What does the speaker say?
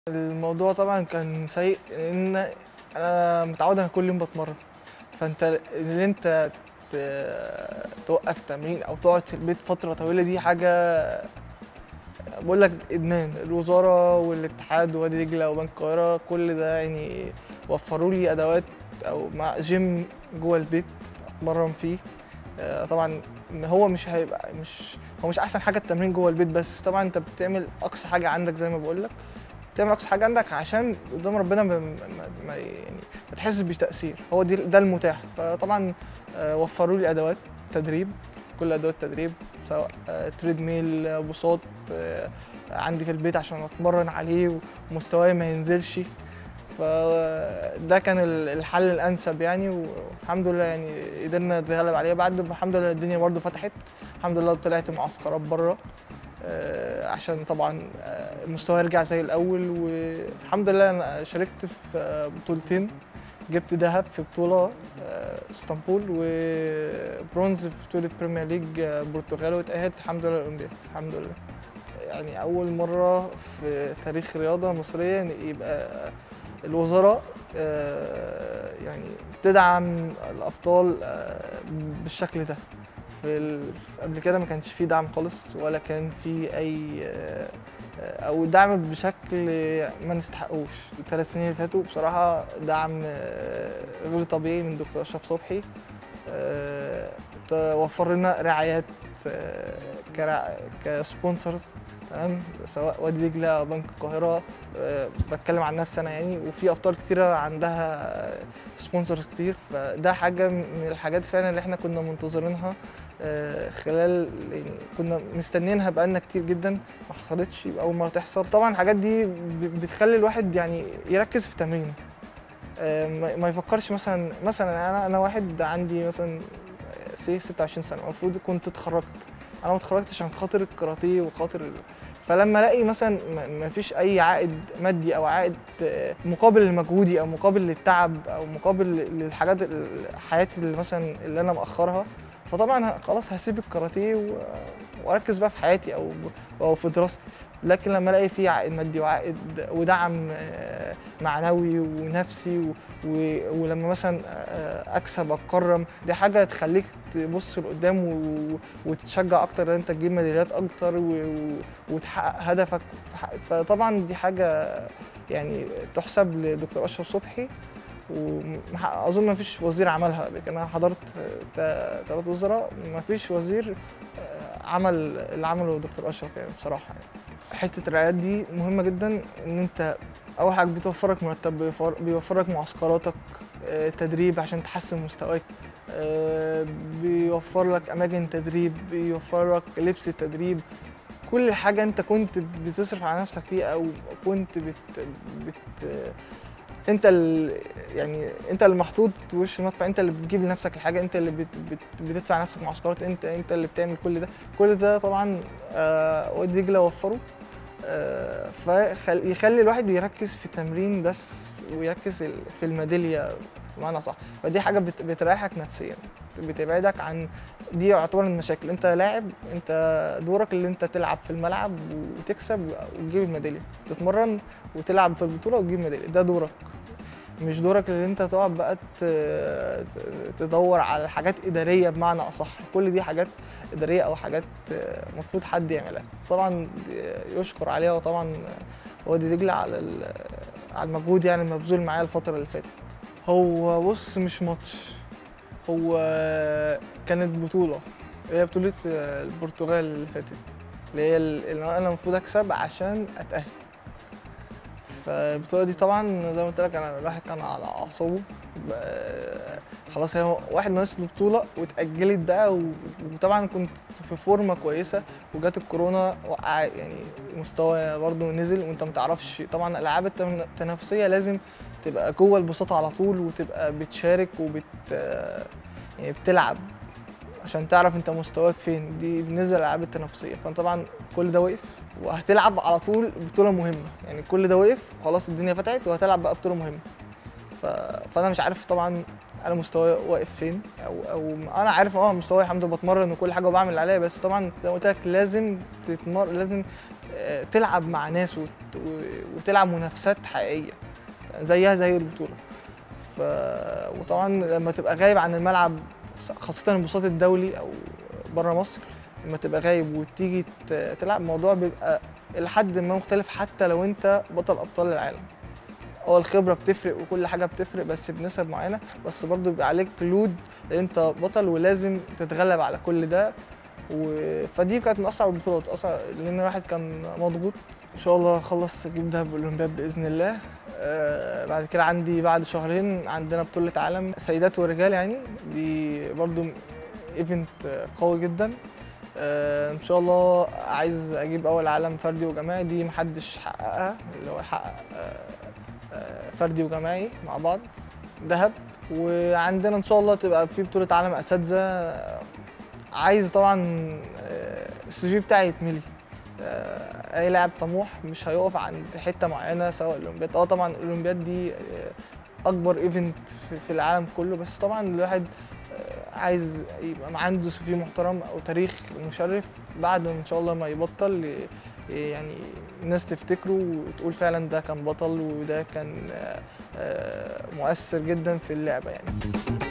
الموضوع طبعا كان سيء لان انا متعود انا كل يوم بتمرن فانت اللي انت ت- توقف تمرين او تقعد في البيت فتره طويله دي حاجه بقول لك ادمان الوزاره والاتحاد ووادي دجله وبنك القاهره كل ده يعني وفروا لي ادوات او مع جيم جوه البيت اتمرن فيه آه، طبعا هو مش هيبقى مش هو مش احسن حاجه التمرين جوه البيت بس طبعا انت بتعمل اقصى حاجه عندك زي ما بقول لك بتعمل اقصى حاجه عندك عشان قدام ربنا ما, ما, ما يعني ما تحسش بتاثير هو دي ده المتاح فطبعا آه، وفروا لي ادوات تدريب كل ادوات التدريب سواء آه، تريد ميل آه، بساط آه، عندي في البيت عشان اتمرن عليه ومستواي ما ينزلش فده كان ال- الحل الانسب يعني والحمد لله يعني قدرنا نتغلب عليه بعد الحمد لله الدنيا برضو فتحت الحمد لله طلعت معسكرات بره آه، عشان طبعا آه، المستوى يرجع زي الاول والحمد لله انا شاركت في آه، بطولتين جبت ذهب في بطوله آه، اسطنبول وبرونز في بطوله بريمير ليج آه، البرتغال واتاهلت الحمد لله الاولمبياد الحمد لله يعني اول مره في تاريخ رياضه مصريه إن يبقى الوزاره آه، يعني تدعم الابطال آه، بالشكل ده في ال- قبل كده ما كانش فيه دعم خالص ولا كان فيه اي آه، آه، او دعم بشكل ما نستحقوش الثلاث سنين اللي فاتوا بصراحه دعم آه، غير طبيعي من دكتور اشرف صبحي آه، توفر لنا رعايات آه، كرع- كسبونسرز تمام سواء وادي دجله او بنك القاهره آه، بتكلم عن نفسي انا يعني وفي ابطال كتيره عندها سبونسرز كتير فده حاجه من الحاجات فعلا اللي احنا كنا منتظرينها آه، خلال يعني كنا مستنيينها بقالنا كتير جدا ما حصلتش يبقى اول مره تحصل طبعا الحاجات دي ب- بتخلي الواحد يعني يركز في تمرينه آه، ما ما يفكرش مثلا مثلا انا انا واحد عندي مثلا سي 26 سنه المفروض كنت اتخرجت انا ما اتخرجتش عشان خاطر الكاراتيه وخاطر ال- فلما الاقي مثلا ما- ما فيش اي عائد مادي او عائد آه، مقابل لمجهودي او مقابل للتعب او مقابل للحاجات ال- حياتي اللي مثلا اللي انا مأخرها فطبعا ه- خلاص هسيب الكاراتيه و- واركز بقى في حياتي او او في دراستي لكن لما الاقي فيه عائد مادي وعائد ودعم آه، معنوي ونفسي و- و- ولما مثلا آه، اكسب اتكرم دي حاجه تخليك تبص لقدام و- وتتشجع اكتر ان انت تجيب ميداليات اكتر و- و- وتحقق هدفك في حق- فطبعا دي حاجه يعني تحسب لدكتور اشرف صبحي واظن ما فيش وزير عملها قبل كده انا حضرت ثلاث وزراء ما فيش وزير آه، عمل اللي عمله دكتور اشرف يعني بصراحه يعني. حته الرعايات دي مهمه جدا ان انت اول حاجه بتوفرك مرتب بيوفر- بيوفرك معسكراتك آه، تدريب عشان تحسن مستواك آه، بيوفر لك اماكن تدريب بيوفر لك لبس التدريب كل حاجه انت كنت بتصرف على نفسك فيها او كنت بت, بت انت ال... يعني انت اللي محطوط وش المدفع انت اللي بتجيب لنفسك الحاجه انت اللي بت... بت... بتدفع نفسك معسكرات انت انت اللي بتعمل كل ده كل ده طبعا آه وادي دجله وفره آه فيخلي الواحد يركز في التمرين بس ويركز ال- في الميداليه بمعنى صح فدي حاجه بت... بتريحك نفسيا بتبعدك عن دي يعتبر المشاكل انت لاعب انت دورك اللي انت تلعب في الملعب وتكسب وتجيب الميداليه تتمرن وتلعب في البطوله وتجيب ميداليه ده دورك مش دورك اللي انت تقعد بقى ت- تدور على حاجات اداريه بمعنى اصح كل دي حاجات اداريه او حاجات المفروض حد يعملها طبعا يشكر عليها وطبعا وادي دجله على ال- على المجهود يعني المبذول معايا الفتره اللي فاتت هو بص مش ماتش هو كانت بطوله هي بطوله البرتغال اللي فاتت اللي هي اللي انا المفروض اكسب عشان اتاهل فالبطوله دي طبعا زي ما قلت لك انا الواحد كان على اعصابه ب- خلاص هي واحد ناقص له بطوله واتاجلت بقى و- وطبعا كنت في فورمه كويسه وجات الكورونا وقع يعني مستوى برضه نزل وانت ما تعرفش طبعا الالعاب التن- التنافسيه لازم تبقى جوه البساطه على طول وتبقى بتشارك وبت يعني بتلعب عشان تعرف انت مستواك فين دي بالنسبه للالعاب التنافسيه فطبعا كل ده وقف وهتلعب على طول بطوله مهمه يعني كل ده وقف خلاص الدنيا فتحت وهتلعب بقى بطوله مهمه ف... فانا مش عارف طبعا انا مستواي واقف فين او او انا عارف اه مستواي الحمد لله بتمرن وكل حاجه وبعمل اللي عليا بس طبعا زي ما قلت لك لازم تتمر لازم آه، تلعب مع ناس وت- و- وتلعب منافسات حقيقيه زيها زي البطوله ف... وطبعا لما تبقى غايب عن الملعب خاصه البساط الدولي او بره مصر لما تبقى غايب وتيجي ت- تلعب الموضوع بيبقى لحد ما مختلف حتى لو انت بطل ابطال العالم هو الخبره بتفرق وكل حاجه بتفرق بس بنسب معينه بس برضو بيبقى عليك لود لان انت بطل ولازم تتغلب على كل ده و... فدي كانت من اصعب البطولات اصعب لان الواحد كان مضغوط ان شاء الله اخلص اجيب دهب الاولمبياد باذن الله آه بعد كده عندي بعد شهرين عندنا بطوله عالم سيدات ورجال يعني دي برضو ايفنت قوي جدا آه ان شاء الله عايز اجيب اول عالم فردي وجماعي دي محدش حققها اللي هو يحقق آه، آه، فردي وجماعي مع بعض ذهب وعندنا ان شاء الله تبقى في بطوله عالم اساتذه آه، عايز طبعا آه، السي في بتاعي يتملي آه، اي لاعب طموح مش هيقف عند حته معينه سواء الاولمبياد اه طبعا الاولمبياد دي آه، اكبر ايفنت في- في العالم كله بس طبعا الواحد آه، عايز يبقى عنده سي في محترم او تاريخ مشرف بعد ان شاء الله ما يبطل ي- يعني الناس تفتكره وتقول فعلا ده كان بطل وده كان آه، آه، مؤثر جدا في اللعبه يعني